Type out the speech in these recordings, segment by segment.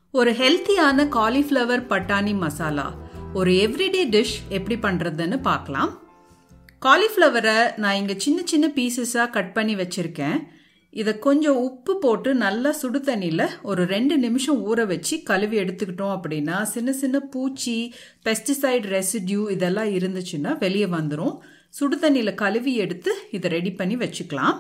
ஒரு ஹெல்த்தியான காலிஃப்ளவர் பட்டாணி மசாலா ஒரு எவ்ரிடே டிஷ் எப்படி பண்ணுறதுன்னு பார்க்கலாம் காலிஃப்ளவரை நான் இங்கே சின்ன சின்ன பீசஸாக கட் பண்ணி வச்சுருக்கேன் இதை கொஞ்சம் உப்பு போட்டு நல்லா சுடு தண்ணியில் ஒரு ரெண்டு நிமிஷம் ஊற வச்சு கழுவி எடுத்துக்கிட்டோம் அப்படின்னா சின்ன சின்ன பூச்சி பெஸ்டிசைட் ரெசிடியூ இதெல்லாம் இருந்துச்சுன்னா வெளியே வந்துடும் சுடு தண்ணியில் கழுவி எடுத்து இதை ரெடி பண்ணி வச்சுக்கலாம்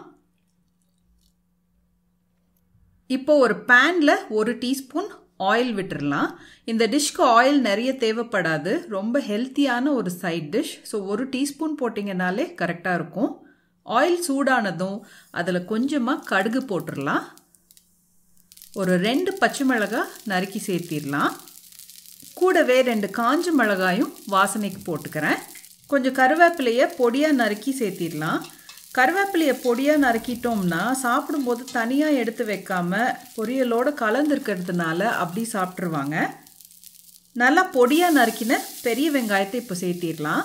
இப்போ ஒரு பேனில் ஒரு டீஸ்பூன் ஆயில் விட்டுறலாம் இந்த டிஷ்க்கு ஆயில் நிறைய தேவைப்படாது ரொம்ப ஹெல்த்தியான ஒரு சைட் டிஷ் ஸோ ஒரு டீஸ்பூன் போட்டிங்கனாலே கரெக்டாக இருக்கும் ஆயில் சூடானதும் அதில் கொஞ்சமாக கடுகு போட்டுடலாம் ஒரு ரெண்டு பச்சை மிளகாய் நறுக்கி சேர்த்திடலாம் கூடவே ரெண்டு காஞ்ச மிளகாயும் வாசனைக்கு போட்டுக்கிறேன் கொஞ்சம் கருவேப்பிலையை பொடியாக நறுக்கி சேர்த்திடலாம் கருவேப்பிலையை பொடியாக நறுக்கிட்டோம்னா சாப்பிடும்போது தனியாக எடுத்து வைக்காம பொரியலோடு கலந்துருக்கிறதுனால அப்படி சாப்பிட்ருவாங்க நல்லா பொடியாக நறுக்கின பெரிய வெங்காயத்தை இப்போ சேர்த்திடலாம்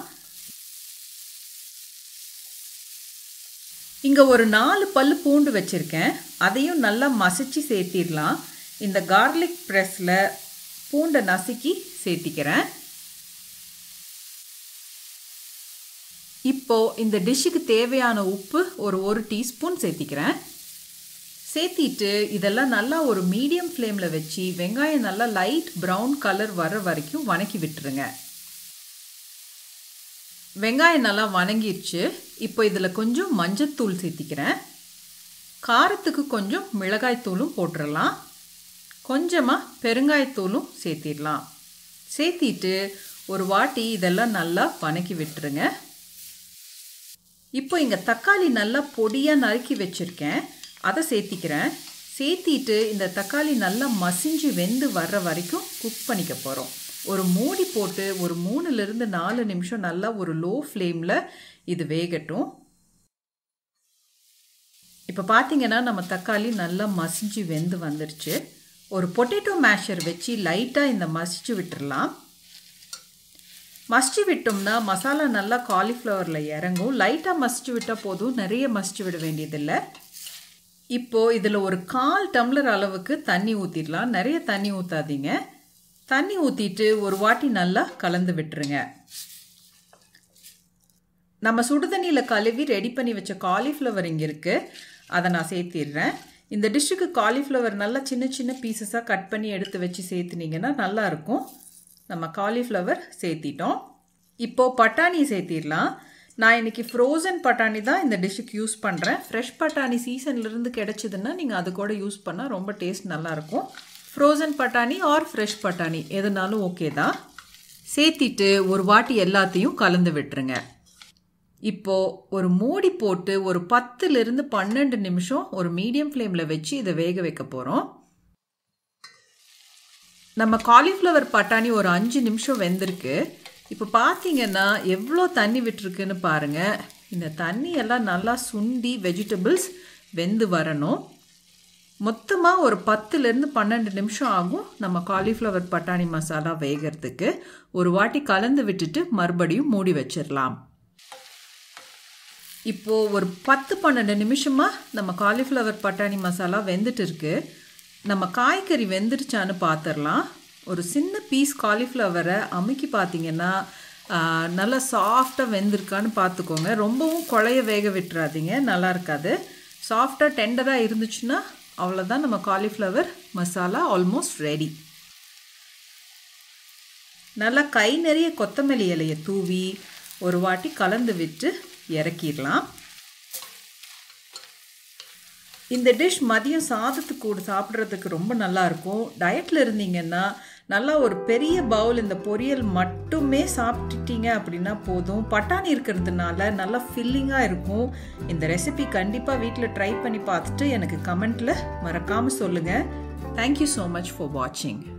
இங்கே ஒரு நாலு பல் பூண்டு வச்சுருக்கேன் அதையும் நல்லா மசிச்சு சேர்த்திடலாம் இந்த கார்லிக் ப்ரெஸ்ஸில் பூண்டை நசுக்கி சேர்த்திக்கிறேன் இப்போ இந்த டிஷ்ஷுக்கு தேவையான உப்பு ஒரு ஒரு டீஸ்பூன் சேர்த்திக்கிறேன் சேர்த்திட்டு இதெல்லாம் நல்லா ஒரு மீடியம் ஃப்ளேமில் வச்சு வெங்காயம் நல்லா லைட் ப்ரௌன் கலர் வர வரைக்கும் வணக்கி விட்டுருங்க வெங்காயம் நல்லா வணங்கிடுச்சு இப்போ இதில் கொஞ்சம் மஞ்சத்தூள் சேர்த்திக்கிறேன் காரத்துக்கு கொஞ்சம் மிளகாய்த்தூளும் போட்டுடலாம் கொஞ்சமாக பெருங்காயத்தூளும் சேர்த்திடலாம் சேர்த்திட்டு ஒரு வாட்டி இதெல்லாம் நல்லா வணக்கி விட்டுருங்க இப்போ இங்கே தக்காளி நல்லா பொடியாக நறுக்கி வச்சுருக்கேன் அதை சேர்த்திக்கிறேன் சேர்த்திட்டு இந்த தக்காளி நல்லா மசிஞ்சு வெந்து வர்ற வரைக்கும் குக் பண்ணிக்க போகிறோம் ஒரு மூடி போட்டு ஒரு மூணுலேருந்து நாலு நிமிஷம் நல்லா ஒரு லோ ஃப்ளேமில் இது வேகட்டும் இப்போ பார்த்தீங்கன்னா நம்ம தக்காளி நல்லா மசிஞ்சு வெந்து வந்துருச்சு ஒரு பொட்டேட்டோ மேஷர் வச்சு லைட்டாக இந்த மசிச்சு விட்டுடலாம் மசிச்சு விட்டோம்னா மசாலா நல்லா காலிஃப்ளவரில் இறங்கும் லைட்டாக மசிச்சு விட்டால் போதும் நிறைய மசிச்சு விட வேண்டியதில்லை இப்போது இதில் ஒரு கால் டம்ளர் அளவுக்கு தண்ணி ஊற்றிடலாம் நிறைய தண்ணி ஊற்றாதீங்க தண்ணி ஊற்றிட்டு ஒரு வாட்டி நல்லா கலந்து விட்டுருங்க நம்ம சுடுதண்ணியில் கழுவி ரெடி பண்ணி வச்ச காலிஃப்ளவர் இங்கே இருக்குது அதை நான் சேர்த்திடுறேன் இந்த டிஷ்ஷுக்கு காலிஃப்ளவர் நல்லா சின்ன சின்ன பீசஸாக கட் பண்ணி எடுத்து வச்சு சேர்த்துனீங்கன்னா நல்லாயிருக்கும் நம்ம காலிஃப்ளவர் சேர்த்திட்டோம் இப்போது பட்டாணி சேர்த்திடலாம் நான் இன்றைக்கி ஃப்ரோசன் பட்டாணி தான் இந்த டிஷ்ஷுக்கு யூஸ் பண்ணுறேன் ஃப்ரெஷ் பட்டாணி சீசன்லேருந்து கிடச்சிதுன்னா நீங்கள் அது கூட யூஸ் பண்ணால் ரொம்ப டேஸ்ட் நல்லாயிருக்கும் ஃப்ரோசன் பட்டாணி ஆர் ஃப்ரெஷ் பட்டாணி எதுனாலும் ஓகே தான் சேர்த்திட்டு ஒரு வாட்டி எல்லாத்தையும் கலந்து விட்டுருங்க இப்போது ஒரு மூடி போட்டு ஒரு பத்துலேருந்து பன்னெண்டு நிமிஷம் ஒரு மீடியம் ஃப்ளேமில் வச்சு இதை வேக வைக்க போகிறோம் நம்ம காலிஃப்ளவர் பட்டாணி ஒரு அஞ்சு நிமிஷம் வெந்திருக்கு இப்போ பார்த்தீங்கன்னா எவ்வளோ தண்ணி விட்டுருக்குன்னு பாருங்கள் இந்த தண்ணி எல்லாம் நல்லா சுண்டி வெஜிடபிள்ஸ் வெந்து வரணும் மொத்தமாக ஒரு பத்துலேருந்து பன்னெண்டு நிமிஷம் ஆகும் நம்ம காலிஃப்ளவர் பட்டாணி மசாலா வேகிறதுக்கு ஒரு வாட்டி கலந்து விட்டுட்டு மறுபடியும் மூடி வச்சிடலாம் இப்போது ஒரு பத்து பன்னெண்டு நிமிஷமாக நம்ம காலிஃப்ளவர் பட்டாணி மசாலா வெந்துட்டு இருக்கு நம்ம காய்கறி வெந்துருச்சான்னு பார்த்துடலாம் ஒரு சின்ன பீஸ் காலிஃப்ளவரை அமுக்கி பார்த்தீங்கன்னா நல்லா சாஃப்டாக வெந்திருக்கான்னு பார்த்துக்கோங்க ரொம்பவும் குழைய வேக விட்டுறாதீங்க நல்லா இருக்காது சாஃப்டாக டெண்டராக இருந்துச்சுன்னா அவ்வளோதான் நம்ம காலிஃப்ளவர் மசாலா ஆல்மோஸ்ட் ரெடி நல்லா கை நிறைய கொத்தமல்லி இலையை தூவி ஒரு வாட்டி கலந்து விட்டு இறக்கிடலாம் இந்த டிஷ் மதியம் சாதத்துக்கு கூட சாப்பிட்றதுக்கு ரொம்ப நல்லாயிருக்கும் டயட்டில் இருந்தீங்கன்னா நல்லா ஒரு பெரிய பவுல் இந்த பொரியல் மட்டுமே சாப்பிட்டுட்டீங்க அப்படின்னா போதும் பட்டாணி இருக்கிறதுனால நல்லா ஃபில்லிங்காக இருக்கும் இந்த ரெசிபி கண்டிப்பாக வீட்டில் ட்ரை பண்ணி பார்த்துட்டு எனக்கு கமெண்ட்டில் மறக்காமல் சொல்லுங்கள் தேங்க்யூ ஸோ மச் ஃபார் வாட்சிங்